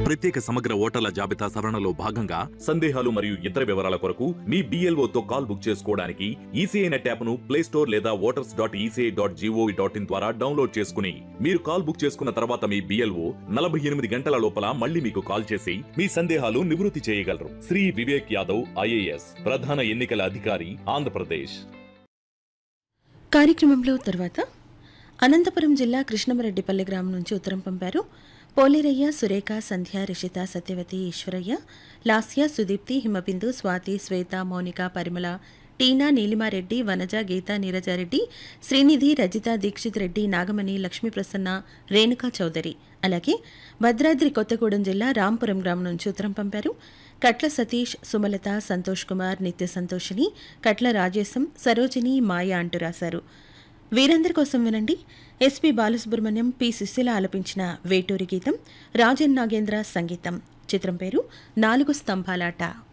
ప్రత్యేక సమగ్ర ఓటర్ల జాబితా సవరణలో భాగంగా సందేహాలు మరియు ఇతర వివరాల కొరకు మీ BLO తో కాల్ బుక్ చేసుకోవడానికి ఈసీఐ నెట్ యాప్ను ప్లే స్టోర్ లేదా voters dot ECI dot GOV dot in ద్వారా డౌన్లోడ్ చేసుకుని మీరు కాల్ బుక్ చేసుకున్న తర్వాత మీ బిఎల్ఓ నలభై ఎనిమిది గంటల లోపల మళ్ళీ మీకు కాల్ చేసి మీ సందేహాలు నివృత్తి చేయగలరు శ్రీ వివేక్ యాదవ్ ఐఏఎస్ ప్రధాన ఎన్నికల అధికారి ఆంధ్రప్రదేశ్ కార్యక్రమంలో తర్వాత అనంతపురం జిల్లా కృష్ణమరెడ్డిపల్లి గ్రామం నుంచి ఉత్తరం పంపారు పోలేరయ్య సురేఖ సంధ్య రిషిత సత్యవతి ఈశ్వరయ్య లాస్య సుదీప్తి హిమబిందు స్వాతి శ్వేత మౌనిక పరిమళ టీనా నీలిమారెడ్డి వనజ గీత నీరజారెడ్డి శ్రీనిధి రజిత దీక్షిత్ రెడ్డి నాగమణి లక్ష్మీప్రసన్న రేణుకా చౌదరి అలాగే భద్రాద్రి కొత్తగూడెం జిల్లా రాంపురం గ్రామం నుంచి ఉత్తరం పంపారు కట్ల సతీష్ సుమలత సంతోష్ కుమార్ నిత్య సంతోషిని కట్ల రాజేశం సరోజిని మాయ అంటూ రాశారు వీరందరి కోసం వినండి ఎస్పి బాలసుబ్రహ్మణ్యం పి సుశీల ఆలపించిన వేటూరి గీతం రాజన్ నాగేంద్ర సంగీతం చిత్రం పేరు నాలుగు స్తంభాలాట